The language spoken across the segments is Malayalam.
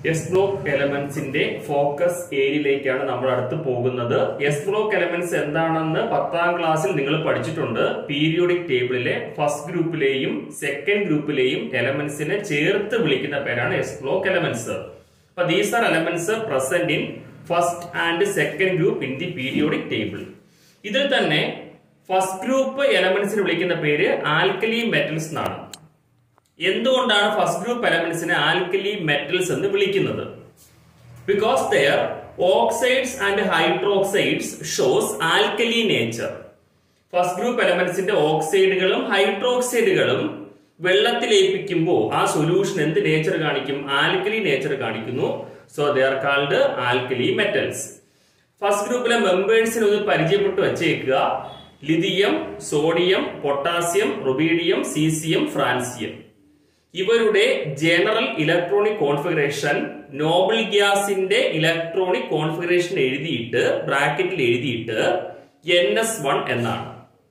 എസ് ബ്ലോക്ക് എലമെന്റ്സിന്റെ ഫോക്കസ് ഏരിയയിലേക്കാണ് നമ്മൾ അടുത്ത് പോകുന്നത് എസ് ബ്ലോക്ക് എലമെന്റ്സ് എന്താണെന്ന് പത്താം ക്ലാസ്സിൽ നിങ്ങൾ പഠിച്ചിട്ടുണ്ട് പീരിയോഡിക് ടേബിളിലെ ഫസ്റ്റ് ഗ്രൂപ്പിലെയും സെക്കൻഡ് ഗ്രൂപ്പിലെയും എലമെന്റ്സിനെ ചേർത്ത് വിളിക്കുന്ന പേരാണ് എസ് ബ്ലോക്ക് എലമെന്റ്സ് അപ്പൊ these are elements present in first and second group in the periodic table ഇതിൽ തന്നെ ഫസ്റ്റ് ഗ്രൂപ്പ് എലമെന്റ്സിന് വിളിക്കുന്ന പേര് ആൽക്കലി മെറ്റൽസ് എന്നാണ് എന്തുകൊണ്ടാണ് ഫസ്റ്റ് ഗ്രൂപ്പ് എലമെന്റ്സിനെ ആൽക്കലി മെറ്റൽസ് എന്ന് വിളിക്കുന്നത് because their oxides and hydroxides shows alkali nature first group എലമെന്റ്സിന്റെ ഓക്സൈഡുകളും ഹൈഡ്രോക്സൈഡുകളും വെള്ളത്തിൽ ലയിപ്പിക്കുമ്പോൾ ആ സൊല്യൂഷൻ എന്ത് നേച്ചർ കാണിക്കും ആൽക്കലി നേച്ചർ കാണിക്കുന്നു so they are called alkali metals first ഗ്രൂപ്പിലെ മെമ്പേഴ്സിനെ ഒന്ന് പരിചയപ്പെട്ട് വച്ചേക്കുക lithium sodium potassium rubidium caesium francium ഇവരുടെ ജനറൽ ഇലക്ട്രോണിക് കോൺഫിഗറേഷൻ നോബിൾ ഗ്യാസിന്റെ ഇലക്ട്രോണിക് കോൺഫിഗറേഷൻ എഴുതിയിട്ട് ബ്രാക്കറ്റിൽ എഴുതിയിട്ട് എൻ എസ് വൺ എന്നാണ്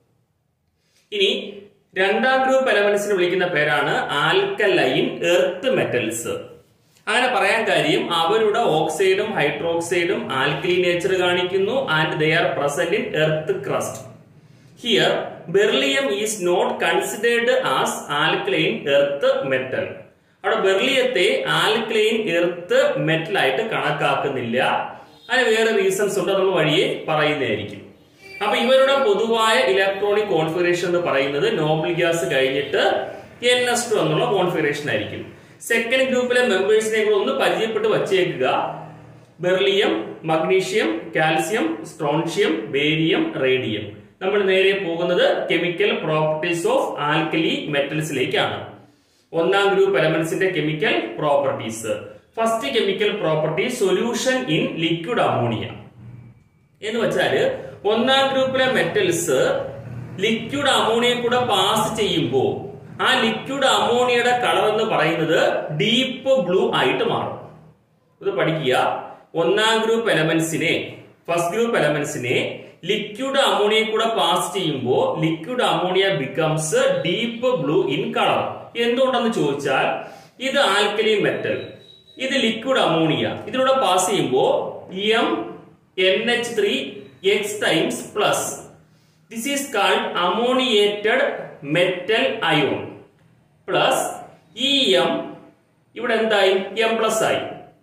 ഇനി രണ്ടാം ഗ്രൂപ്പ് എലമെന്റ്സിന് വിളിക്കുന്ന പേരാണ് ആൽക്കലൈൻ എർത്ത് മെറ്റൽസ് അങ്ങനെ പറയാൻ കാര്യം അവരുടെ ഓക്സൈഡും ഹൈഡ്രോക്സൈഡും ആൽക്കലി നേച്ചർ കാണിക്കുന്നു and they are present in earth crust here beryllium is not considered as alkaline earth metal അവിടെ ബെർലിയത്തെ ആൽക്കലൈൻ എർത്ത് മെറ്റൽ ആയിട്ട് കണക്കാക്കുന്നില്ല അതിന് വേറെ റീസൺസ് ഉണ്ട് നമ്മൾ വഴിയെ പറയുന്നതായിരിക്കും അപ്പൊ ഇവരുടെ പൊതുവായ ഇലക്ട്രോണിക് കോൺഫിഗറേഷൻ എന്ന് പറയുന്നത് നോബിൾ ഗ്യാസ് കഴിഞ്ഞിട്ട് എൻ എസ് ടു എന്നുള്ള കോൺഫിഗറേഷൻ ആയിരിക്കും സെക്കൻഡ് ഗ്രൂപ്പിലെ മെമ്പേഴ്സിനെ കൂടെ ഒന്ന് പരിചയപ്പെട്ട് വച്ചേക്കുക beryllium magnesium calcium strontium barium radium നമ്മൾ നേരെ പോകുന്നത് കെമിക്കൽ പ്രോപ്പർട്ടീസ് ഓഫ് ആൽക്കലി മെറ്റൽസിലേക്കാണ് ഒന്നാം ഗ്രൂപ്പ് എലമെന്റ്സിന്റെ chemical properties first chemical property solution in liquid ammonia എന്ന് വെച്ചാല് ഒന്നാം ഗ്രൂപ്പിലെ മെറ്റൽസ് ലിക്വിഡ് അമോണിയ കൂടെ പാസ് ചെയ്യുമ്പോൾ ആ ലിക്വിഡ് അമോണിയയുടെ കളർ എന്ന് പറയുന്നത് ഡീപ്പ് ബ്ലൂ ആയിട്ട് മാറും ഇത് പഠിക്കുക ഒന്നാം ഗ്രൂപ്പ് എലമെന്റ്സിനെ ഫസ്റ്റ് ഗ്രൂപ്പ് എലമെന്റ്സിനെ ലിക്വിഡ് അമോണിയ കൂടെ പാസ് ചെയ്യുമ്പോൾ liquid ammonia becomes deep blue in colour എന്തുകൊണ്ടെന്ന് ചോദിച്ചാൽ ഇത് ആൽക്കലി മെറ്റൽ ഇത് ലിക്വിഡ് അമോണിയ ഇതിലൂടെ പാസ് ചെയ്യുമ്പോൾ M N H three X times plus this is called ammoniated metal ion plus ഈ എം ഇവിടെ എന്തായി എം പ്ലസ് ആയി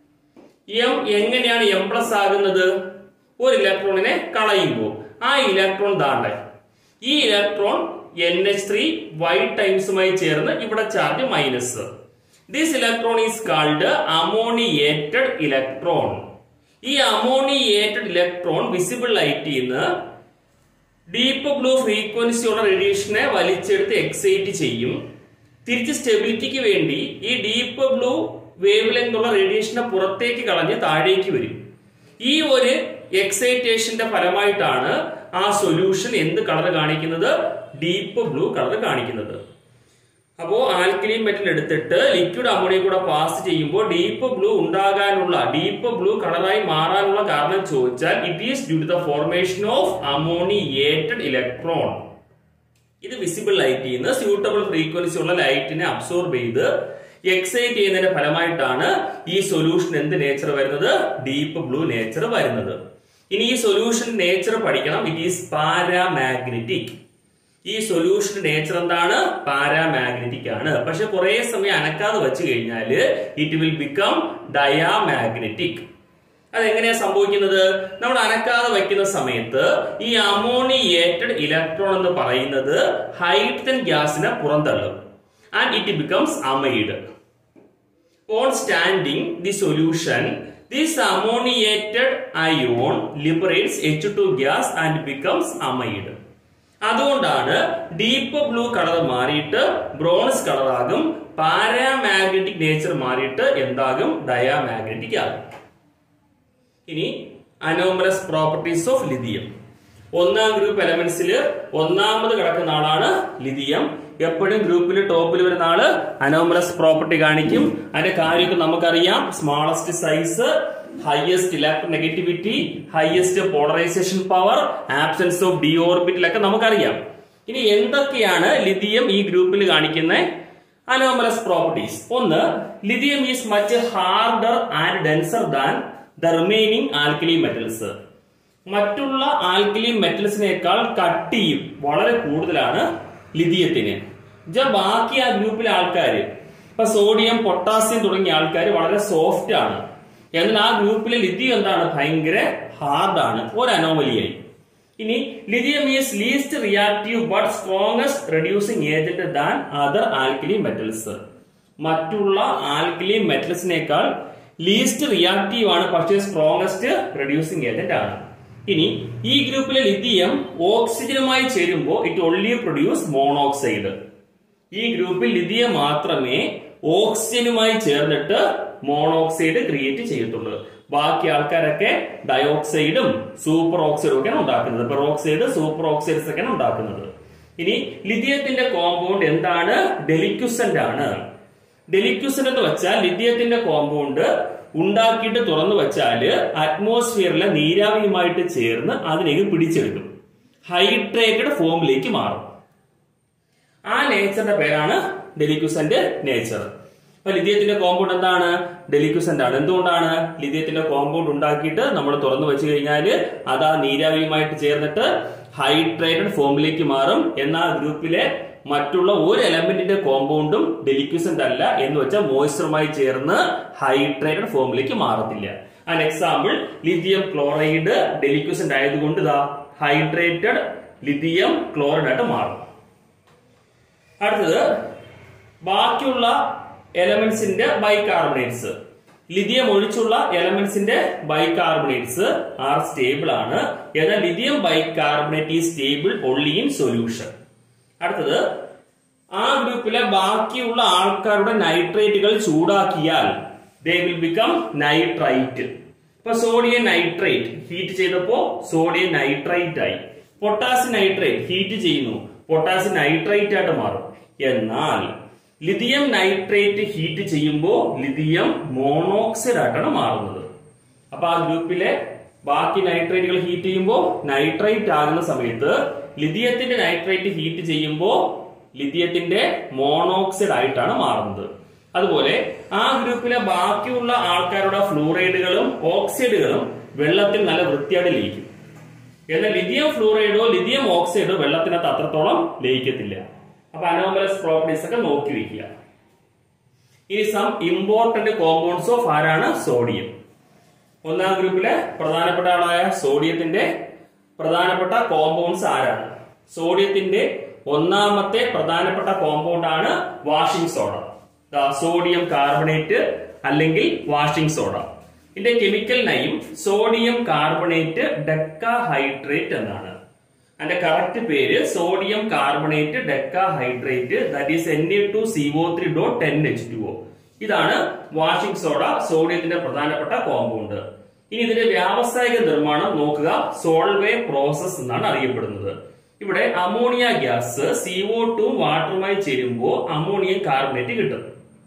എം എങ്ങനെയാണ് എം പ്ലസ് ആകുന്നത് ഒരു ഇലക്ട്രോണിനെ കളയുമ്പോൾ ആ ഇലക്ട്രോൺ താണ്ടെ ഈ electron N H three Y ടൈംസുമായി ചേർന്ന് ഇവിടെ charge minus this electron is called ammoniated electron ഈ അമോണിയേറ്റഡ് ഇലക്ട്രോൺ വിസിബിൾ ലൈറ്റിൽ നിന്ന് ഡീപ്പ് ബ്ലൂ ഫ്രീക്വൻസിയുള്ള റേഡിയേഷനെ വലിച്ചെടുത്ത് എക്സൈറ്റ് ചെയ്യും തിരിച്ച് സ്റ്റെബിലിറ്റിക്ക് വേണ്ടി ഈ ഡീപ്പ് ബ്ലൂ വേവ് ലെങ്ത് ഉള്ള റേഡിയേഷനെ പുറത്തേക്ക് കളഞ്ഞ് താഴേക്ക് വരും ഈ ഒരു എക്സൈറ്റേഷന്റെ ഫലമായിട്ടാണ് ആ സൊല്യൂഷൻ എന്ത് കളർ കാണിക്കുന്നത് ഡീപ്പ് ബ്ലൂ കളർ കാണിക്കുന്നത് അപ്പോ ആൽക്കലി മെറ്റൽ എടുത്തിട്ട് ലിക്വിഡ് അമോണിയ കൂടെ പാസ് ചെയ്യുമ്പോൾ ഡീപ്പ് ബ്ലൂ ഉണ്ടാകാനുള്ള ഡീപ്പ് ബ്ലൂ കളറായി മാറാനുള്ള കാരണം ചോദിച്ചാൽ it is due to the formation of ammoniated electron ഇത് വിസിബിൾ ലൈറ്റിൽ നിന്ന് സ്യൂട്ടബിൾ ഫ്രീക്വൻസി ഉള്ള ലൈറ്റിനെ അബ്സോർബ് ചെയ്ത് എക്സൈറ്റ് ചെയ്യുന്നതിന്റെ ഫലമായിട്ടാണ് ഈ സൊല്യൂഷൻ എന്ത് നേച്ചർ വരുന്നത് ഡീപ്പ് ബ്ലൂ നേച്ചർ വരുന്നത് ഇനി ഈ സൊല്യൂഷൻ നേച്ചർ പഠിക്കണം ഇറ്റ് ഈസ് പാരാമാഗ്നറ്റിക് ഈ സൊല്യൂഷൻ നേച്ചർ എന്താണ് പാരാമാഗ്നറ്റിക് ആണ് പക്ഷെ കുറെ സമയം അനക്കാതെ വെച്ച് കഴിഞ്ഞാൽ ഇറ്റ് വിൽ ബിക്കം ഡയാമാഗ്നറ്റിക് അതെങ്ങനെയാ സംഭവിക്കുന്നത് നമ്മൾ അനക്കാതെ വയ്ക്കുന്ന സമയത്ത് ഈ അമോണിയേറ്റഡ് ഇലക്ട്രോൺ എന്ന് പറയുന്നത് ഹൈഡ്രജൻ ഗ്യാസിനെ പുറന്തള്ളും and it becomes amide on standing the solution this ammoniated ion liberates H two gas and becomes amide അതുകൊണ്ടാണ് ഡീപ്പ് ബ്ലൂ കളർ മാറിയിട്ട് ബ്രോൺസ് കളർ ആകും പാരാമാഗ്നറ്റിക് നേച്ചർ മാറിയിട്ട് എന്താകും ഡയാമാഗ്നറ്റിക് ആകും ഇനി അനോമലസ് പ്രോപ്പർട്ടീസ് ഓഫ് ലിഥിയം ഒന്നാം ഗ്രൂപ്പ് എലമെന്റ്സിൽ ഒന്നാമത് കിടക്കുന്ന ആളാണ് ലിഥിയം എപ്പോഴും ഗ്രൂപ്പിൽ ടോപ്പിൽ വരുന്ന ആള് അനോമലസ് പ്രോപ്പർട്ടി കാണിക്കും അതിന്റെ കാര്യമൊക്കെ നമുക്കറിയാം smallest size highest electronegativity highest polarisation power absence of D ഓർബിറ്റിലൊക്കെ നമുക്കറിയാം ഇനി എന്തൊക്കെയാണ് ലിഥിയം ഈ ഗ്രൂപ്പിൽ കാണിക്കുന്നത് അനോമലസ് പ്രോപ്പർട്ടീസ് ഒന്ന് lithium is much harder and denser than the remaining alkali metals മറ്റുള്ള ആൽക്കലി മെറ്റൽസിനേക്കാൾ കട്ടിയും വളരെ കൂടുതലാണ് ലിഥിയത്തിന് എന്നുവെച്ചാൽ ബാക്കി ആ ഗ്രൂപ്പിലെ ആൾക്കാർ ഇപ്പൊ സോഡിയം പൊട്ടാസ്യം തുടങ്ങിയ ആൾക്കാർ വളരെ സോഫ്റ്റ് ആണ് എന്നാൽ ആ ഗ്രൂപ്പിലെ ലിഥിയം എന്താണ് ഭയങ്കര ഹാർഡാണ് ഒരു അനോമലിയായി ഇനി lithium is least reactive but strongest reducing agent than other alkali metals മറ്റുള്ള ആൽക്കലി മെറ്റൽസിനേക്കാൾ ലീസ്റ്റ് റിയാക്റ്റീവ് ആണ് പക്ഷേ സ്ട്രോങ്സ്റ്റ് റെഡ്യൂസിങ് ഏജന്റ് ആണ് ഇനി ഈ ഗ്രൂപ്പിലെ ലിഥിയം ഓക്സിജനുമായി ചേരുമ്പോൾ ഇറ്റ് ഒൺലി പ്രൊഡ്യൂസ് മോണോക്സൈഡ് ഈ ഗ്രൂപ്പിൽ ലിഥിയം മാത്രമേ ഓക്സിജനുമായി ചേർന്നിട്ട് മോണോക്സൈഡ് ക്രിയേറ്റ് ചെയ്യത്തുള്ളൂ ബാക്കി ആൾക്കാരൊക്കെ ഡയോക്സൈഡും സൂപ്പർ ഓക്സൈഡും ഒക്കെയാണ് ഉണ്ടാക്കുന്നത് പെറോക്സൈഡ് സൂപ്പർ ഓക്സൈഡ്സ് ഒക്കെയാണ് ഉണ്ടാക്കുന്നത് ഇനി ലിഥിയത്തിന്റെ കോമ്പൗണ്ട് എന്താണ് ഡെലിക്യുസന്റ് ആണ് ഡെലിക്യുസന്റ് എന്ന് വെച്ചാൽ ലിഥിയത്തിന്റെ കോമ്പൗണ്ട് ഉണ്ടാക്കിയിട്ട് തുറന്നു വെച്ചാല് അറ്റ്മോസ്ഫിയറിലെ നീരാവിയുമായിട്ട് ചേർന്ന് അതിലേക്ക് പിടിച്ചെടുക്കും ഹൈഡ്രേറ്റഡ് ഫോമിലേക്ക് മാറും ആ നേച്ചറിന്റെ പേരാണ് ഡെലിക്യുസന്റ് നേച്ചർ അപ്പൊ ലിഥിയത്തിന്റെ കോമ്പൗണ്ട് എന്താണ് ഡെലിക്യുസന്റ് ആണ് എന്തുകൊണ്ടാണ് ലിഥിയത്തിന്റെ കോമ്പൗണ്ട് ഉണ്ടാക്കിയിട്ട് നമ്മൾ തുറന്നു വെച്ച് കഴിഞ്ഞാല് അത് ആ നീരാവിയുമായിട്ട് ചേർന്നിട്ട് ഹൈഡ്രേറ്റഡ് ഫോമിലേക്ക് മാറും എന്നാൽ ഗ്രൂപ്പിലെ മറ്റുള്ള ഒരു എലമെന്റിന്റെ കോമ്പൗണ്ടും ഡെലിക്യുസന്റ് അല്ല എന്ന് വെച്ചാൽ മോയ്സ്ചറുമായി ചേർന്ന് ഹൈഡ്രേറ്റഡ് ഫോമിലേക്ക് മാറത്തില്ല an example lithium chloride deliquescent ആയതുകൊണ്ട് ഇതാ ഹൈഡ്രേറ്റഡ് ലിഥിയം ക്ലോറൈഡ് ആയിട്ട് മാറും അടുത്തത് ബാക്കിയുള്ള എലമെന്റ്സിന്റെ ബൈകാർബണേറ്റ്സ് ലിഥിയം ഒഴിച്ചുള്ള എലമെന്റ്സിന്റെ ബൈകാർബണേറ്റ്സ് ആർ സ്റ്റേബിൾ ആണ് എന്നാൽ ലിഥിയം ബൈകാർബണേറ്റ് ഈ സ്റ്റേബിൾ ഒൺലി ഇൻ സൊല്യൂഷൻ അടുത്തത് ആ ഗ്രൂപ്പിലെ ബാക്കിയുള്ള ആൾക്കാരുടെ നൈട്രേറ്റുകൾ ചൂടാക്കിയാൽ ദേ വിൽ ബിക്കം നൈട്രൈറ്റ് ഇപ്പൊ സോഡിയം നൈട്രേറ്റ് ഹീറ്റ് ചെയ്തപ്പോ സോഡിയം നൈട്രൈറ്റ് ആയി പൊട്ടാസ്യം നൈട്രേറ്റ് ഹീറ്റ് ചെയ്യുന്നു പൊട്ടാസ്യം നൈട്രൈറ്റ് ആയിട്ട് മാറും എന്നാൽ ലിഥിയം നൈട്രേറ്റ് ഹീറ്റ് ചെയ്യുമ്പോൾ ലിഥിയം മോണോക്സൈഡ് ആയിട്ടാണ് മാറുന്നത് അപ്പൊ ആ ഗ്രൂപ്പിലെ ബാക്കി നൈട്രേറ്റുകൾ ഹീറ്റ് ചെയ്യുമ്പോൾ നൈട്രൈറ്റ് ആകുന്ന സമയത്ത് ലിഥിയത്തിന്റെ നൈട്രേറ്റ് ഹീറ്റ് ചെയ്യുമ്പോൾ ലിഥിയത്തിന്റെ മോണോക്സൈഡ് ആയിട്ടാണ് മാറുന്നത് അതുപോലെ ആ ഗ്രൂപ്പിലെ ബാക്കിയുള്ള ആൾക്കാരുടെ ഫ്ലൂറൈഡുകളും ഓക്സൈഡുകളും വെള്ളത്തിൽ നല്ല വൃത്തിയായിട്ട് ലയിക്കും എന്നാൽ ലിഥിയം ഫ്ലൂറൈഡോ ലിഥിയം ഓക്സൈഡോ വെള്ളത്തിനകത്ത് അത്രത്തോളം ലയിക്കത്തില്ല അപ്പൊ അനോമലസ് പ്രോപ്പർട്ടീസ് ഒക്കെ നോക്കി വെക്കുക ഇനി സം ഇമ്പോർട്ടന്റ് കോമ്പൗണ്ട്സ് ഓഫ് ആരാണ് സോഡിയം ഒന്നാം ഗ്രൂപ്പിലെ പ്രധാനപ്പെട്ട ആളായ സോഡിയത്തിന്റെ പ്രധാനപ്പെട്ട കോമ്പൗണ്ട്സ് ആരാണ് സോഡിയത്തിന്റെ ഒന്നാമത്തെ പ്രധാനപ്പെട്ട കോമ്പൗണ്ട് ആണ് വാഷിംഗ് സോഡ സോഡിയം കാർബണേറ്റ് അല്ലെങ്കിൽ വാഷിംഗ് സോഡ ഇതിന്റെ chemical name sodium carbonate decahydrate എന്നാണ് അതിന്റെ കറക്റ്റ് പേര് sodium carbonate decahydrate that is N A two C O three dot ten H two O ഇതാണ് വാഷിംഗ് സോഡ സോഡിയത്തിന്റെ പ്രധാനപ്പെട്ട കോമ്പൗണ്ട് ഇനി ഇതിന്റെ വ്യാവസായിക നിർമ്മാണം നോക്കുക സോൾവേ പ്രോസസ് എന്നാണ് അറിയപ്പെടുന്നത് ഇവിടെ ammonia gas C O two വാട്ടറുമായി ചേരുമ്പോൾ അമോണിയം കാർബണേറ്റ് കിട്ടും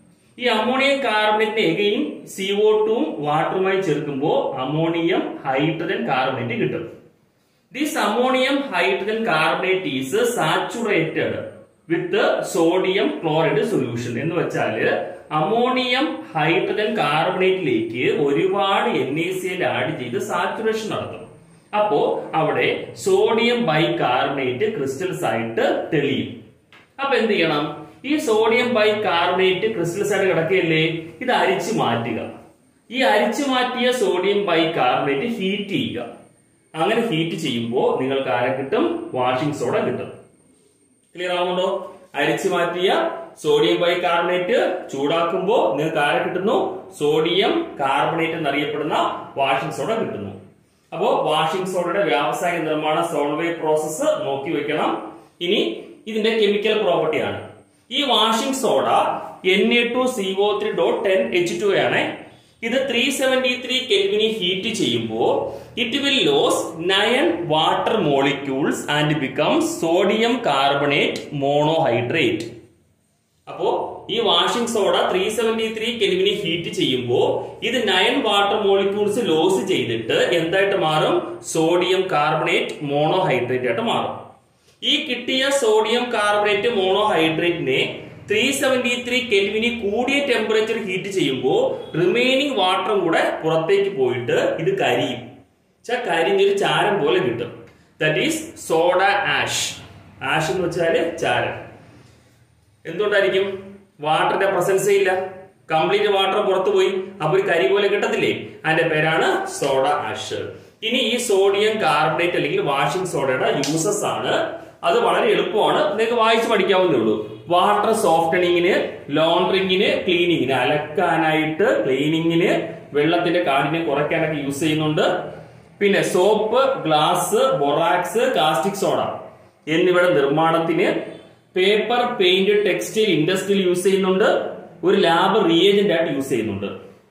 ഈ അമോണിയം കാർബണേറ്റിന് എഗെയിൻ സി ഒ ടു വാട്ടറുമായി ചേർക്കുമ്പോൾ അമോണിയം ഹൈഡ്രജൻ കാർബണേറ്റ് കിട്ടും this ammonium hydrogen carbonate is saturated with sodium chloride solution എന്ന് വെച്ചാല് അമോണിയം ഹൈഡ്രജൻ കാർബണേറ്റിലേക്ക് ഒരുപാട് N A C L add ചെയ്ത് സാച്ചുറേഷൻ നടത്തും അപ്പോ അവിടെ സോഡിയം ബൈ കാർബണേറ്റ് ക്രിസ്റ്റൽസ് ആയിട്ട് തെളിയും അപ്പൊ എന്ത് ചെയ്യണം ഈ സോഡിയം ബൈ കാർബണേറ്റ് ക്രിസ്റ്റൽസ് ആയിട്ട് കിടക്കുകയല്ലേ ഇത് അരിച്ചു മാറ്റുക ഈ അരിച്ചു മാറ്റിയ സോഡിയം ബൈ കാർബണേറ്റ് ഹീറ്റ് ചെയ്യുക അങ്ങനെ ഹീറ്റ് ചെയ്യുമ്പോൾ നിങ്ങൾക്ക് ആരെ കിട്ടും വാഷിംഗ് സോഡ കിട്ടും ക്ലിയർ ആവുന്നുണ്ടോ അരിച്ചു മാറ്റിയ സോഡിയം ബൈ കാർബണേറ്റ് ചൂടാക്കുമ്പോൾ നിങ്ങൾക്ക് ആരെ കിട്ടുന്നു സോഡിയം കാർബണേറ്റ് എന്നറിയപ്പെടുന്ന വാഷിംഗ് സോഡ കിട്ടുന്നു അപ്പോ വാഷിംഗ് സോഡയുടെ വ്യാവസായിക നിർമ്മാണ സോൾവേ പ്രോസസ്സ് നോക്കി വെക്കണം ഇനി ഇതിന്റെ കെമിക്കൽ പ്രോപ്പർട്ടി ആണ് ഈ washing soda N A two C O three dot ten H two ആണ് ഇത് ത്രീ സെവന്റി ത്രീ കെൽവിനി ഹീറ്റ് ചെയ്യുമ്പോൾ it will lose nine water molecules and become sodium carbonate monohydrate അപ്പോ ഈ washing soda three seventy three കെൽവിനി ഹീറ്റ് ചെയ്യുമ്പോൾ ഇത് നയൻ വാട്ടർ മോളിക്യൂൾസ് ലോസ് ചെയ്തിട്ട് എന്തായിട്ട് മാറും സോഡിയം കാർബണേറ്റ് മോണോഹൈഡ്രേറ്റ് ആയിട്ട് മാറും ഈ കിട്ടിയ സോഡിയം കാർബണേറ്റ് മോണോഹൈഡ്രേറ്റിനെ ത്രീ സെവന്റി ത്രീ കെൽവിനി കൂടിയ ടെമ്പറേച്ചർ ഹീറ്റ് ചെയ്യുമ്പോൾ റിമൈനിങ് വാട്ടറും കൂടെ പുറത്തേക്ക് പോയിട്ട് ഇത് കരിയും വെച്ചാൽ കരിഞ്ഞൊരു ചാരം പോലെ കിട്ടും that is soda ash ash എന്ന് വെച്ചാല് ചാരം എന്തുകൊണ്ടായിരിക്കും വാട്ടറിന്റെ പ്രസൻസ് ഇല്ല കംപ്ലീറ്റ് വാട്ടർ പുറത്തു പോയി അപ്പൊ ഒരു കരി പോലെ കിട്ടത്തില്ലേ അതിന്റെ പേരാണ് സോഡ ആഷ് ഇനി ഈ സോഡിയം കാർബണേറ്റ് അല്ലെങ്കിൽ വാഷിംഗ് സോഡയുടെ യൂസസ് ആണ് അത് വളരെ എളുപ്പമാണ് നിങ്ങൾക്ക് വായിച്ച് പഠിക്കാവുന്നേ ഉള്ളൂ വാട്ടർ സോഫ്റ്റനിങ്ങിന് ലോണ്ടറിങ്ങിന് ക്ലീനിങ്ങിന് അലക്കാനായിട്ട് ക്ലീനിങ്ങിന് വെള്ളത്തിന്റെ കാഠിന്യം കുറയ്ക്കാനൊക്കെ യൂസ് ചെയ്യുന്നുണ്ട് പിന്നെ soap glass borax caustic soda എന്നിവയുടെ നിർമ്മാണത്തിന് പേപ്പർ പെയിന്റ് ടെക്സ്റ്റൈൽ ഇൻഡസ്ട്രിയിൽ യൂസ് ചെയ്യുന്നുണ്ട് ഒരു ലാബ് റിയേജന്റ് ആയിട്ട് യൂസ് ചെയ്യുന്നുണ്ട്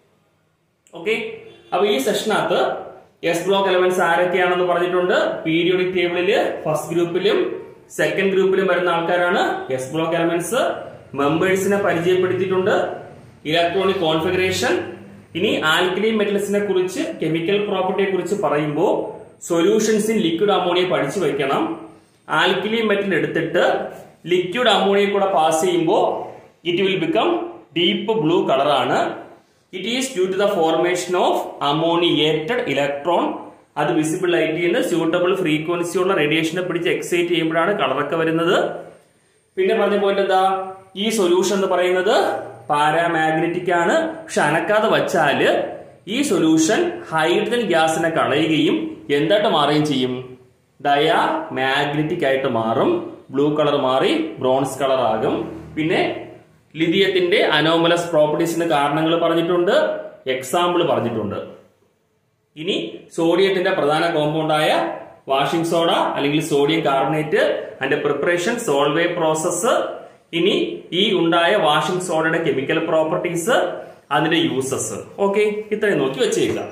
ഓക്കെ അപ്പൊ ഈ സെഷനകത്ത് എസ് ബ്ലോക്ക് എലമെന്റ്സ് ആരൊക്കെയാണെന്ന് പറഞ്ഞിട്ടുണ്ട് പീരിയോഡിക് ടേബിളില് ഫസ്റ്റ് ഗ്രൂപ്പിലും സെക്കൻഡ് ഗ്രൂപ്പിലും വരുന്ന ആൾക്കാരാണ് എസ് ബ്ലോക്ക് എലമെന്റ്സ് മെമ്പേഴ്സിനെ പരിചയപ്പെടുത്തിയിട്ടുണ്ട് ഇലക്ട്രോണിക് കോൺഫിഗറേഷൻ ഇനി ആൽക്കലി മെറ്റൽസിനെ കുറിച്ച് കെമിക്കൽ പ്രോപ്പർട്ടിയെ കുറിച്ച് പറയുമ്പോൾ സൊല്യൂഷൻസ് ഇൻ ലിക്വിഡ് അമോണിയ പഠിച്ചു വെക്കണം ആൽക്കലി മെറ്റൽ എടുത്തിട്ട് ലിക്വിഡ് അമോണിയ കൂടെ പാസ് ചെയ്യുമ്പോൾ it will become deep blue കളറാണ് it is due to the formation of ammoniated electron അത് വിസിബിൾ ലൈറ്റ് ചെയ്യുന്ന സ്യൂട്ടബിൾ ഫ്രീക്വൻസി ഉള്ള റേഡിയേഷനെ പിടിച്ച് എക്സൈറ്റ് ചെയ്യുമ്പോഴാണ് കളറൊക്കെ വരുന്നത് പിന്നെ പറഞ്ഞ പോയിന്റ് എന്താ ഈ സൊല്യൂഷൻ എന്ന് പറയുന്നത് പാരാമാഗ്നറ്റിക് ആണ് പക്ഷെ അനക്കാതെ വച്ചാല് ഈ സൊല്യൂഷൻ ഹൈഡ്രജൻ ഗ്യാസിനെ കളയുകയും എന്തായിട്ട് മാറുകയും ചെയ്യും ഡയാ മാഗ്നറ്റിക് ആയിട്ട് മാറും ബ്ലൂ കളർ മാറി ബ്രോൺസ് കളർ ആകും പിന്നെ ലിഥിയത്തിന്റെ അനോമലസ് പ്രോപ്പർട്ടീസിന് കാരണങ്ങൾ പറഞ്ഞിട്ടുണ്ട് എക്സാമ്പിൾ പറഞ്ഞിട്ടുണ്ട് ഇനി സോഡിയത്തിന്റെ പ്രധാന കോമ്പൗണ്ടായ വാഷിംഗ് സോഡ അല്ലെങ്കിൽ സോഡിയം കാർബണേറ്റ് അതിന്റെ പ്രിപ്പറേഷൻ സോൾവേ പ്രോസസ്സ് ഇനി ഈ ഉണ്ടായ വാഷിംഗ് സോഡയുടെ കെമിക്കൽ പ്രോപ്പർട്ടീസ് അതിന്റെ യൂസസ് ഓക്കെ ഇത്രയും നോക്കി വെച്ചേക്കാം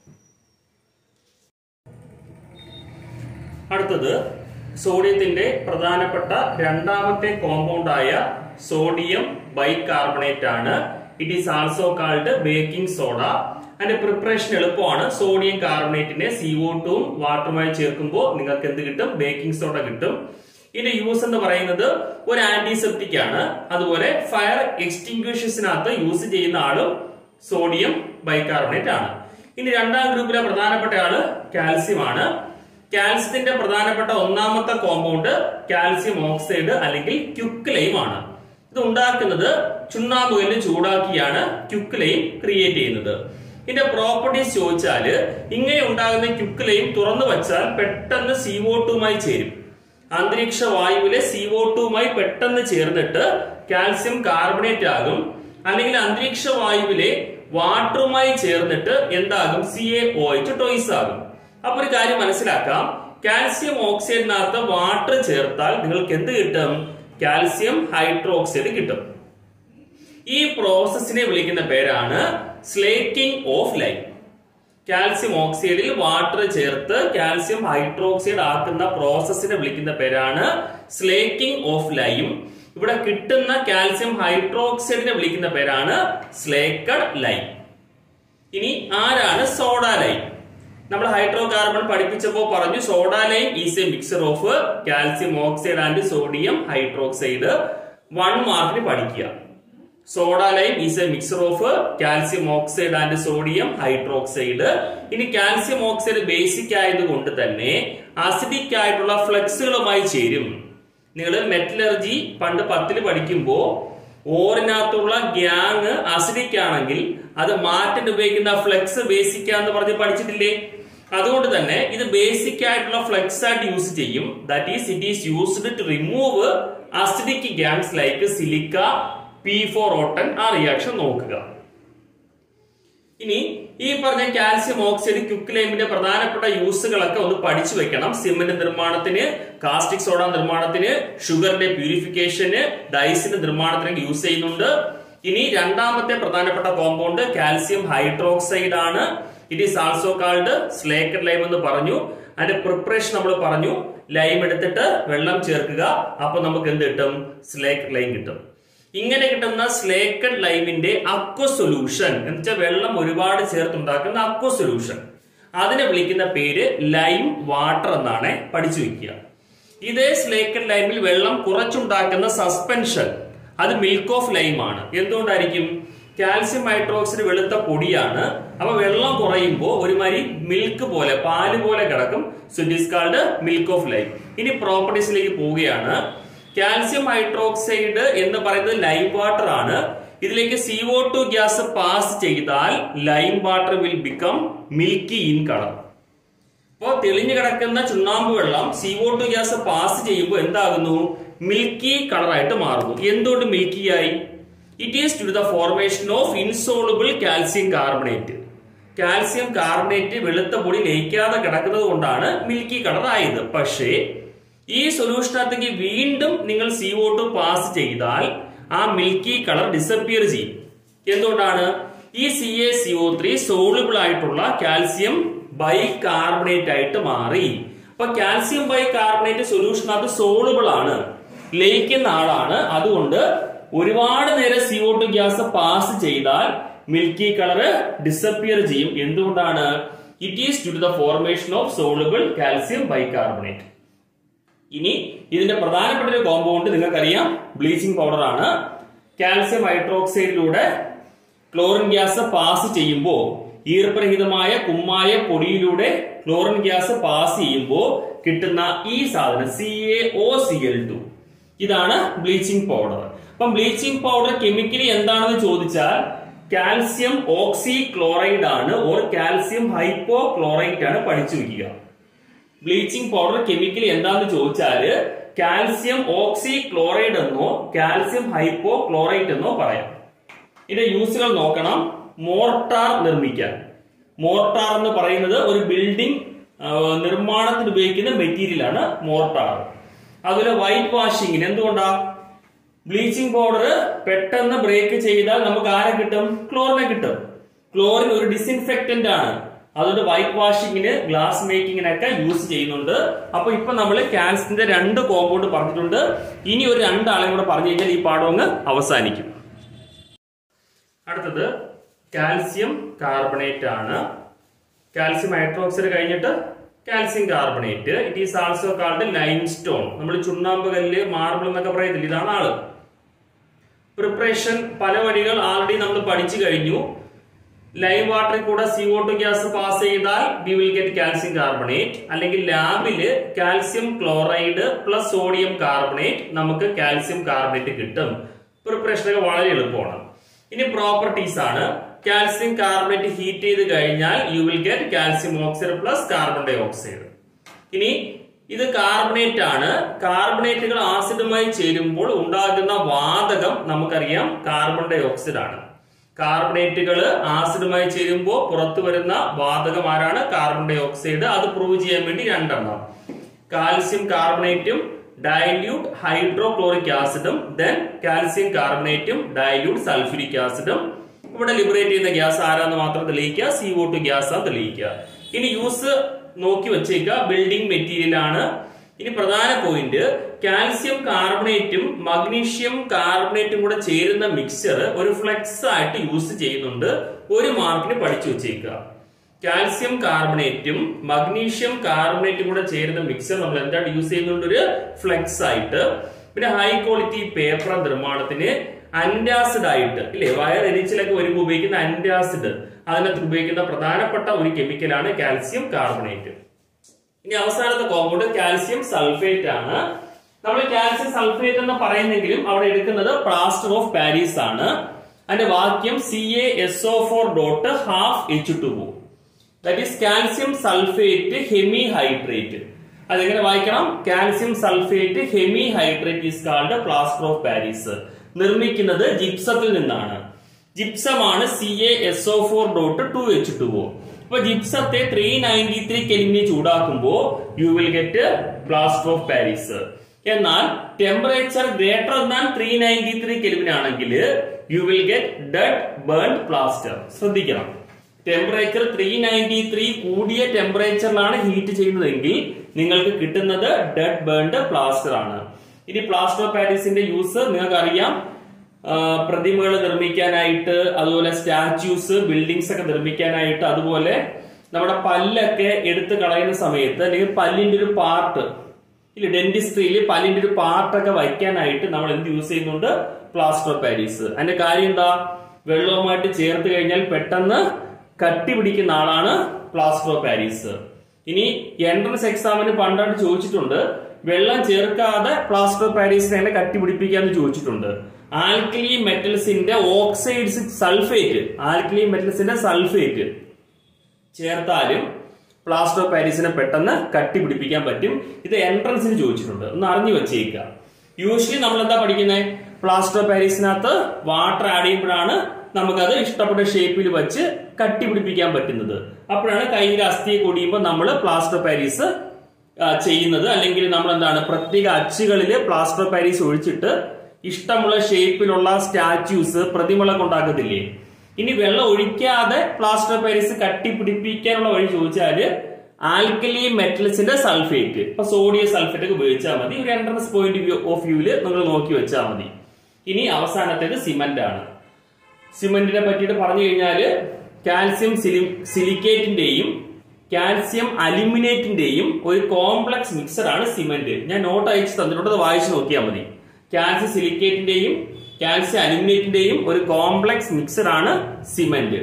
അടുത്തത് സോഡിയത്തിന്റെ പ്രധാനപ്പെട്ട രണ്ടാമത്തെ കോമ്പൗണ്ടായ സോഡിയം ബൈകാർബണേറ്റ് ആണ് it is also called baking soda അതിന്റെ പ്രിപ്പറേഷൻ എളുപ്പമാണ് സോഡിയം കാർബണേറ്റിനെ സിഒ ടുവും വാട്ടറുമായി ചേർക്കുമ്പോൾ നിങ്ങൾക്ക് എന്ത് കിട്ടും ബേക്കിംഗ് സോഡ കിട്ടും ഇതിന്റെ യൂസ് എന്ന് പറയുന്നത് ഒരു ആന്റിസെപ്റ്റിക് ആണ് അതുപോലെ ഫയർ എക്സ്റ്റിംഗ്വിഷസിനകത്ത് യൂസ് ചെയ്യുന്ന ആളും സോഡിയം ബൈകാർബണേറ്റ് ആണ് ഇനി രണ്ടാം ഗ്രൂപ്പിലെ പ്രധാനപ്പെട്ട ആള് കാൽസ്യം ആണ് കാൽസ്യത്തിന്റെ പ്രധാനപ്പെട്ട ഒന്നാമത്തെ കോമ്പൗണ്ട് കാൽസ്യം ഓക്സൈഡ് അല്ലെങ്കിൽ ക്യുക്ലൈം ആണ് ഇത് ഉണ്ടാക്കുന്നത് ചുണ്ണാമ്പുകല്ല് ചൂടാക്കിയാണ് ക്യുക്ലൈം ക്രിയേറ്റ് ചെയ്യുന്നത് ഇതിന്റെ പ്രോപ്പർട്ടീസ് ചോദിച്ചാല് ഇങ്ങനെ ഉണ്ടാകുന്ന ക്യുക്ലൈം തുറന്നു വച്ചാൽ പെട്ടെന്ന് സിഒ ടുമായി ചേരും അന്തരീക്ഷ വായുവിലെ സിഒ ടുമായി പെട്ടെന്ന് ചേർന്നിട്ട് കാൽസ്യം കാർബണേറ്റ് ആകും അല്ലെങ്കിൽ അന്തരീക്ഷ വായുവിലെ വാട്ടറുമായി ചേർന്നിട്ട് എന്താകും സി എ ഒ എച്ച് ടോയ്സ് ആകും അപ്പൊ ഒരു കാര്യം മനസ്സിലാക്കാം കാൽസ്യം ഓക്സൈഡിനകത്ത് വാട്ടർ ചേർത്താൽ നിങ്ങൾക്ക് എന്ത് കിട്ടും കാൽസ്യം ഹൈഡ്രോക്സൈഡ് കിട്ടും ഈ പ്രോസസ്സിനെ വിളിക്കുന്ന പേരാണ് സ്ലേക്കിംഗ് ഓഫ് ലൈം കാൽസ്യം ഓക്സൈഡിൽ വാട്ടർ ചേർത്ത് കാൽസ്യം ഹൈഡ്രോക്സൈഡ് ആക്കുന്ന പ്രോസസ്സിനെ വിളിക്കുന്ന പേരാണ് സ്ലേക്കിംഗ് ഓഫ് ലൈം ഇവിടെ കിട്ടുന്ന കാൽസ്യം ഹൈഡ്രോക്സൈഡിനെ വിളിക്കുന്ന പേരാണ് സ്ലേക്കഡ് ലൈം ഇനി ആരാണ് സോഡ ലൈം നമ്മൾ ഹൈഡ്രോ കാർബൺ പഠിപ്പിച്ചപ്പോൾ പറഞ്ഞു soda lime is a mixture of calcium oxide and sodium hydroxide one മാർക്കിന് പഠിക്കുക soda lime is a mixture of calcium oxide and sodium hydroxide ഇനി കാൽസ്യം ഓക്സൈഡ് ബേസിക് ആയതുകൊണ്ട് തന്നെ അസിഡിക് ആയിട്ടുള്ള ഫ്ലെക്സുകളുമായി ചേരും നിങ്ങൾ മെറ്റലർജി പണ്ട് പത്തില് പഠിക്കുമ്പോൾ ഓറിനകത്തുള്ള ഗ്യാങ് അസിഡിക് ആണെങ്കിൽ അത് മാറ്റാൻ ഉപയോഗിക്കുന്ന ഫ്ലെക്സ് ബേസിക് എന്ന് പറഞ്ഞ് പഠിച്ചിട്ടില്ലേ അതുകൊണ്ട് തന്നെ ഇത് ബേസിക് ആയിട്ടുള്ള ഫ്ലെക്സ് ആയിട്ട് യൂസ് ചെയ്യും that is it is used to remove acidic gangues like silica P four O ten ആ റിയാക്ഷൻ നോക്കുക ഇനി ഈ പറഞ്ഞ കാൽസ്യം ഓക്സൈഡ് ക്യുക്ലൈമിന്റെ പ്രധാനപ്പെട്ട യൂസുകളൊക്കെ ഒന്ന് പഠിച്ചു വെക്കണം സിമെന്റ് നിർമ്മാണത്തിന് കാസ്റ്റിക് സോഡ നിർമ്മാണത്തിന് ഷുഗറിന്റെ പ്യൂരിഫിക്കേഷന് ഡൈസിന്റെ നിർമ്മാണത്തിനൊക്കെ യൂസ് ചെയ്യുന്നുണ്ട് ഇനി രണ്ടാമത്തെ പ്രധാനപ്പെട്ട കോമ്പൗണ്ട് കാൽസ്യം ഹൈഡ്രോക്സൈഡ് ആണ് it is also called slaked lime എന്ന് പറഞ്ഞു അതിന്റെ പ്രിപ്പറേഷൻ നമ്മൾ പറഞ്ഞു ലൈം എടുത്തിട്ട് വെള്ളം ചേർക്കുക അപ്പൊ നമുക്ക് എന്ത് കിട്ടും സ്ലേക്കഡ് ലൈം കിട്ടും ഇങ്ങനെ കിട്ടുന്ന സ്ലേക്കഡ് ലൈമിന്റെ അക്വ സൊല്യൂഷൻ എന്ന് വെച്ചാൽ വെള്ളം ഒരുപാട് ചേർത്തുണ്ടാക്കുന്ന അക്വ സൊല്യൂഷൻ അതിനെ വിളിക്കുന്ന പേര് ലൈം വാട്ടർ എന്നാണ് പഠിച്ചു വെക്കുക ഇതേ സ്ലേക്കഡ് ലൈമിൽ വെള്ളം കുറച്ചുണ്ടാക്കുന്ന സസ്പെൻഷൻ അത് മിൽക്ക് ഓഫ് ലൈം ആണ് എന്തുകൊണ്ടായിരിക്കും കാൽസ്യം ഹൈഡ്രോക്സൈഡ് വെളുത്ത പൊടിയാണ് അപ്പൊ വെള്ളം കുറയുമ്പോൾ ഒരുമാതിരി മിൽക്ക് പോലെ പാല് പോലെ കിടക്കും so it is called milk of lime ഇനി പ്രോപ്പർട്ടീസിലേക്ക് പോവുകയാണ് കാൽസ്യം ഹൈഡ്രോക്സൈഡ് എന്ന് പറയുന്നത് ലൈം വാട്ടർ ആണ് ഇതിലേക്ക് CO2 ടു ഗ്യാസ് പാസ് ചെയ്താൽ lime water will become milky in colour അപ്പോൾ തെളിഞ്ഞു കിടക്കുന്ന ചുണ്ണാമ്പ് വെള്ളം CO2 ടു ഗ്യാസ് പാസ് ചെയ്യുമ്പോൾ എന്താകുന്നു മിൽക്കി കളറായിട്ട് മാറുന്നു എന്തുകൊണ്ട് മിൽക്കി ആയി it is to the formation of insoluble calcium carbonate calcium carbonate വെളുത്ത പൊടി ലയിക്കാതെ കിടക്കുന്നത് കൊണ്ടാണ് മിൽക്കി കളർ ആയത് പക്ഷേ ഈ സൊല്യൂഷനകത്തേക്ക് വീണ്ടും നിങ്ങൾ CO2 ടു പാസ് ചെയ്താൽ ആ മിൽക്കി കളർ ഡിസപ്പിയർ ചെയ്യും എന്തുകൊണ്ടാണ് ഈ C A C O three soluble ആയിട്ടുള്ള കാൽസ്യം ബൈകാർബണേറ്റ് ആയിട്ട് മാറി അപ്പൊ കാൽസ്യം ബൈകാർബണേറ്റ് സൊല്യൂഷനകത്ത് സോളിബിൾ ആണ് ലയിക്കുന്ന ആളാണ് അതുകൊണ്ട് ഒരുപാട് നേരം സിഒ ടു ഗ്യാസ് പാസ് ചെയ്താൽ മിൽക്കി കളർ ഡിസപ്പിയർ ചെയ്യും എന്തുകൊണ്ടാണ് it is due to the formation of soluble calcium bicarbonate ഇനി ഇതിന്റെ പ്രധാനപ്പെട്ട ഒരു കോമ്പൗണ്ട് നിങ്ങൾക്കറിയാം ബ്ലീച്ചിങ് പൗഡർ ആണ് കാൽസ്യം ഹൈഡ്രോക്സൈഡിലൂടെ ക്ലോറിൻ ഗ്യാസ് പാസ് ചെയ്യുമ്പോൾ ഈർപ്പരഹിതമായ കുമ്മായ പൊടിയിലൂടെ ക്ലോറിൻ ഗ്യാസ് പാസ് ചെയ്യുമ്പോൾ കിട്ടുന്ന ഈ സാധനം C A O C L two ഇതാണ് ബ്ലീച്ചിങ് പൗഡർ അപ്പം ബ്ലീച്ചിങ് പൗഡർ കെമിക്കലി എന്താണെന്ന് ചോദിച്ചാൽ കാൽസ്യം ഓക്സി ക്ലോറൈഡ് ആണ് ഓർ കാൽസ്യം ഹൈപ്പോ ക്ലോറൈഡ് ആണ് പഠിച്ചു വെക്കുക ബ്ലീച്ചിങ് പൗഡർ കെമിക്കലി എന്താന്ന് ചോദിച്ചാല് കാൽസ്യം ഓക്സി ക്ലോറൈഡ് എന്നോ കാൽസ്യം ഹൈപ്പോ ക്ലോറൈഡ് എന്നോ പറയാം ഇതിന്റെ യൂസുകൾ നോക്കണം മോർട്ടാർ നിർമ്മിക്കാൻ മോർട്ടാർ എന്ന് പറയുന്നത് ഒരു ബിൽഡിംഗ് നിർമ്മാണത്തിന് ഉപയോഗിക്കുന്ന മെറ്റീരിയൽ ആണ് മോർട്ടാർ അതുപോലെ വൈറ്റ് വാഷിങ്ങിന് എന്തുകൊണ്ടാ ബ്ലീച്ചിങ് പൗഡർ പെട്ടെന്ന് ബ്രേക്ക് ചെയ്താൽ നമുക്ക് ആരെ കിട്ടും ക്ലോറിനെ കിട്ടും ക്ലോറിൻ ഒരു ഡിസിൻഫെക്റ്റന്റ് ആണ് അതുകൊണ്ട് വൈറ്റ് വാഷിങ്ങിന് ഗ്ലാസ് മേക്കിങ്ങിനൊക്കെ യൂസ് ചെയ്യുന്നുണ്ട് അപ്പൊ ഇപ്പൊ നമ്മൾ കാൽസ്യത്തിന്റെ രണ്ട് കോമ്പൗണ്ട് പറഞ്ഞിട്ടുണ്ട് ഇനി ഒരു രണ്ടാളെയും കൂടെ പറഞ്ഞു കഴിഞ്ഞാൽ ഈ പാഠം അങ്ങ് അവസാനിക്കും അടുത്തത് കാൽസ്യം കാർബണേറ്റ് ആണ് കാൽസ്യം ഹൈഡ്രോക്സൈഡ് കഴിഞ്ഞിട്ട് calcium carbonate it is also called limestone നമ്മൾ ചുണ്ണാമ്പ് കല്ല് മാർബിൾ എന്നൊക്കെ പറയത്തില്ല ഇതാണ് ആള് പ്രിപ്പറേഷൻ പല വഴികൾ ആൾറെഡി നമ്മൾ പഠിച്ചു കഴിഞ്ഞു ലൈം വാട്ടറിൽ കൂടെ സിഒ ടു ഗ്യാസ് പാസ് ചെയ്താൽ we will get calcium carbonate അല്ലെങ്കിൽ ലാബില് calcium chloride plus sodium carbonate നമുക്ക് കാൽസ്യം കാർബണേറ്റ് കിട്ടും പ്രിപ്പറേഷൻ ഒക്കെ വളരെ എളുപ്പമാണ് ഇനി പ്രോപ്പർട്ടീസ് ആണ് കാൽസ്യം കാർബണേറ്റ് ഹീറ്റ് ചെയ്ത് കഴിഞ്ഞാൽ you will get calcium oxide plus carbon dioxide ഇനി ഇത് കാർബണേറ്റ് ആണ് കാർബണേറ്റുകൾ ആസിഡുമായി ചേരുമ്പോൾ ഉണ്ടാകുന്ന വാതകം നമുക്കറിയാം കാർബൺ ഡൈ ഓക്സൈഡ് ആണ് കാർബണേറ്റുകൾ ആസിഡുമായി ചേരുമ്പോൾ പുറത്തു വരുന്ന വാതകം ആരാണ് കാർബൺ ഡൈ ഓക്സൈഡ് അത് പ്രൂവ് ചെയ്യാൻ വേണ്ടി രണ്ടെണ്ണം കാൽസ്യം കാർബണേറ്റും ഡൈല്യൂട്ട് ഹൈഡ്രോക്ലോറിക് ആസിഡും ദെൻ കാൽസ്യം കാർബണേറ്റും ഡൈല്യൂട്ട് സൾഫ്യൂരിക് ആസിഡും ഇവിടെ ലിബറേറ്റ് ചെയ്യുന്ന ഗ്യാസ് ആരാന്ന് മാത്രം തെളിയിക്കുക സി ഒ ടു ഗ്യാസ് ആണ് തെളിയിക്കുക ഇനി യൂസ് നോക്കി വെച്ചേക്കുക ബിൽഡിംഗ് മെറ്റീരിയൽ ആണ് ഇനി പ്രധാന പോയിന്റ് കാൽസ്യം കാർബണേറ്റും മഗ്നീഷ്യം കാർബണേറ്റും കൂടെ ചേരുന്ന മിക്സർ ഒരു ഫ്ലെക്സ് ആയിട്ട് യൂസ് ചെയ്യുന്നുണ്ട് ഒരു മാർക്കിന് പഠിച്ചു വെച്ചേക്കുക കാൽസ്യം കാർബണേറ്റും മഗ്നീഷ്യം കാർബണേറ്റും കൂടെ ചേരുന്ന മിക്സർ നമ്മൾ എന്താണ് യൂസ് ചെയ്യുന്നുണ്ട് ഒരു ഫ്ലെക്സ് ആയിട്ട് പിന്നെ ഹൈ ക്വാളിറ്റി പേപ്പർ നിർമ്മാണത്തിന് അന്റാസിഡ് ആയിട്ട് ഇല്ലേ വയർ എരിച്ചിലൊക്കെ വരുമ്പോൾ ഉപയോഗിക്കുന്ന അന്റാസിഡ് അതിനകത്ത് ഉപയോഗിക്കുന്ന പ്രധാനപ്പെട്ട ഒരു കെമിക്കലാണ് കാൽസ്യം കാർബണേറ്റ് ഇനി അവസാനത്തെ കോമ്പൗണ്ട് കാൽസ്യം സൾഫേറ്റ് ആണ് നമ്മൾ കാൽസ്യം സൾഫേറ്റ് എന്ന് പറയുന്നെങ്കിലും അവിടെ എടുക്കുന്നത് പ്ലാസ്റ്റർ ഓഫ് പാരീസ് ആണ് അതിന്റെ വാക്യം C A S O four dot half H two O that is calcium sulphate hemihydrate അതെങ്ങനെ വായിക്കണം calcium sulphate hemihydrate is called plaster of Paris നിർമ്മിക്കുന്നത് ജിപ്സത്തിൽ നിന്നാണ് ജിപ്സമാണ് C A S O four dot two H two O അപ്പൊ ജിപ്സത്തെ ത്രീ നയൻറ്റി ത്രീ കെലിമിനെ ചൂടാക്കുമ്പോ you will get plaster of Paris എന്നാൽ temperature greater than three ninety three kelvin ആണെങ്കിൽ you will get dead burn plaster ശ്രദ്ധിക്കണം ടെമ്പറേച്ചർ ത്രീ നയൻറ്റി ത്രീ കൂടിയ ടെമ്പറേച്ചറിലാണ് ഹീറ്റ് ചെയ്യുന്നതെങ്കിൽ നിങ്ങൾക്ക് കിട്ടുന്നത് ഡെഡ് ബേൺഡ് പ്ലാസ്റ്റർ ആണ് ഇനി പ്ലാസ്റ്റർ ഓഫ് പാരീസിന്റെ യൂസ് നിങ്ങൾക്ക് അറിയാം പ്രതിമകൾ നിർമ്മിക്കാനായിട്ട് അതുപോലെ സ്റ്റാച്യൂസ് ബിൽഡിങ്സ് ഒക്കെ നിർമ്മിക്കാനായിട്ട് അതുപോലെ നമ്മുടെ പല്ലൊക്കെ എടുത്തു കളയുന്ന സമയത്ത് അല്ലെങ്കിൽ പല്ലിന്റെ ഒരു പാർട്ട് ഇല്ല ഡെന്റിസ്ട്രിയിൽ പല്ലിന്റെ ഒരു പാർട്ടൊക്കെ വയ്ക്കാനായിട്ട് നമ്മൾ എന്ത് യൂസ് ചെയ്യുന്നുണ്ട് പ്ലാസ്റ്റർ ഓഫ് പാരീസ് അതിന്റെ കാര്യം എന്താ വെള്ളവുമായിട്ട് ചേർത്ത് കഴിഞ്ഞാൽ പെട്ടെന്ന് കട്ടി പിടിക്കുന്ന ആളാണ് പ്ലാസ്റ്റർ ഓഫ് പാരീസ് ഇനി എൻട്രൻസ് എക്സാമിന് പണ്ടാണ്ട് ചോദിച്ചിട്ടുണ്ട് വെള്ളം ചേർക്കാതെ പ്ലാസ്റ്റർ ഓഫ് പാരീസിനെ എങ്ങനെ കട്ടി പിടിപ്പിക്കാന്ന് ചോദിച്ചിട്ടുണ്ട് ആൽക്കലി മെറ്റൽസിന്റെ ഓക്സൈഡ്സ് സൾഫേറ്റ് ആൽക്കലി മെറ്റൽസിന്റെ സൾഫേറ്റ് ചേർത്താലും പ്ലാസ്റ്റർ ഓഫ് പാരീസിനെ പെട്ടെന്ന് കട്ടി പിടിപ്പിക്കാൻ പറ്റും ഇത് എൻട്രൻസിന് ചോദിച്ചിട്ടുണ്ട് ഒന്ന് അറിഞ്ഞു വെച്ചേക്കുക യൂഷ്വലി നമ്മൾ എന്താ പഠിക്കുന്നത് പ്ലാസ്റ്റർ ഓഫ് പാരീസിനകത്ത് വാട്ടർ ആഡ് ചെയ്യുമ്പോഴാണ് നമുക്കത് ഇഷ്ടപ്പെട്ട ഷേപ്പിൽ വെച്ച് കട്ടി പിടിപ്പിക്കാൻ പറ്റുന്നത് അപ്പോഴാണ് കയ്യിൽ അസ്ഥിയെ കൂടിയുമ്പോൾ നമ്മൾ പ്ലാസ്റ്റർ ഓഫ് പാരീസ് ആ, ചെയ്യുന്നത് അല്ലെങ്കിൽ നമ്മൾ എന്താണ് പ്രത്യേക അച്ചുകളിൽ പ്ലാസ്റ്റർ ഓഫ് പാരീസ് ഒഴിച്ചിട്ട് ഇഷ്ടമുള്ള ഷേപ്പിലുള്ള സ്റ്റാച്യൂസ് പ്രതിമകളൊക്കെ ഉണ്ടാക്കത്തില്ലേ ഇനി വെള്ളം ഒഴിക്കാതെ പ്ലാസ്റ്റർ ഓഫ് പാരീസ് കട്ടി പിടിപ്പിക്കാനുള്ള വഴി ചോദിച്ചാല് ആൽക്കലി മെറ്റൽസിന്റെ സൾഫേറ്റ് ഇപ്പൊ സോഡിയം സൾഫേറ്റ് ഒക്കെ ഉപയോഗിച്ചാൽ മതി ഒരു എൻട്രൻസ് പോയിന്റ് വ്യൂ ഓഫ് വ്യൂവില് നിങ്ങൾ നോക്കി വെച്ചാൽ മതി ഇനി അവസാനത്തേത് സിമന്റ് ആണ് സിമന്റിനെ പറ്റിയിട്ട് പറഞ്ഞു കഴിഞ്ഞാല് കാൽസ്യം സിലി സിലിക്കേറ്റിന്റെയും കാൽസ്യം അലുമിനേറ്റിന്റെയും ഒരു കോംപ്ലക്സ് മിക്സർ ആണ് സിമന്റ് ഞാൻ നോട്ട് അയച്ചു തന്നിട്ടുണ്ട് അത് വായിച്ചു നോക്കിയാൽ മതി കാൽസ്യം സിലിക്കേറ്റിന്റെയും കാൽസ്യം അലുമിനേറ്റിന്റെയും ഒരു കോംപ്ലക്സ് മിക്സർ ആണ് സിമന്റ്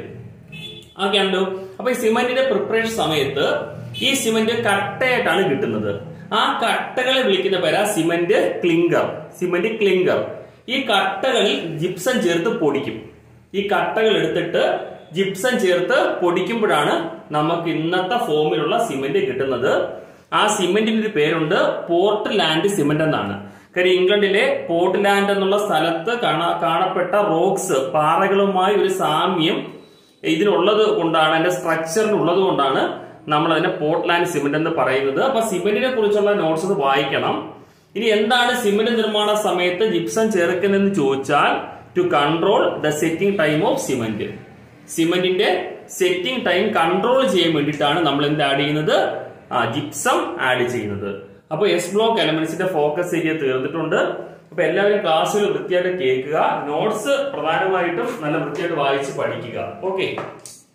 ഓക്കെ ഉണ്ടോ അപ്പൊ ഈ സിമന്റിന്റെ പ്രിപ്പറേഷൻ സമയത്ത് ഈ സിമന്റ് കട്ടയായിട്ടാണ് കിട്ടുന്നത് ആ കട്ടകളെ വിളിക്കുന്ന പേരാ സിമന്റ് ക്ലിങ്കർ സിമന്റ് ക്ലിങ്കർ ഈ കട്ടകളിൽ ജിപ്സം ചേർത്ത് പൊടിക്കും ഈ കട്ടകൾ എടുത്തിട്ട് ജിപ്സം ചേർത്ത് പൊടിക്കുമ്പോഴാണ് നമുക്ക് ഇന്നത്തെ ഫോമിലുള്ള സിമന്റ് കിട്ടുന്നത് ആ സിമന്റിന് ഒരു പേരുണ്ട് പോർട്ട് ലാൻഡ് സിമന്റ് എന്നാണ് കാര്യം ഇംഗ്ലണ്ടിലെ പോർട്ട്ലാൻഡ് എന്നുള്ള സ്ഥലത്ത് കാണാ കാണപ്പെട്ട റോക്സ് പാറകളുമായി ഒരു സാമ്യം ഇതിനുള്ളത് കൊണ്ടാണ് അതിന്റെ സ്ട്രക്ചറിന് ഉള്ളത് കൊണ്ടാണ് നമ്മൾ അതിനെ പോർട്ട്ലാൻഡ് സിമെന്റ് എന്ന് പറയുന്നത് അപ്പൊ സിമെന്റിനെ കുറിച്ചുള്ള നോട്ട്സ് വായിക്കണം ഇനി എന്താണ് സിമെന്റ് നിർമ്മാണ സമയത്ത് ജിപ്സം ചേർക്കുന്നതെന്ന് ചോദിച്ചാൽ to control the setting time of cement സിമെന്റിന്റെ സെറ്റിംഗ് ടൈം കൺട്രോൾ ചെയ്യാൻ വേണ്ടിയിട്ടാണ് നമ്മൾ എന്ത് ആഡ് ചെയ്യുന്നത് ആ ജിപ്സം ആഡ് ചെയ്യുന്നത് അപ്പൊ എസ് ബ്ലോക്ക് എലമെന്റ്സിന്റെ ഫോക്കസ് ഏരിയ തീർന്നിട്ടുണ്ട് അപ്പൊ എല്ലാവരും ക്ലാസ്സിൽ വൃത്തിയായിട്ട് കേൾക്കുക നോട്ട്സ് പ്രധാനമായിട്ടും നല്ല വൃത്തിയായിട്ട് വായിച്ച് പഠിക്കുക ഓക്കെ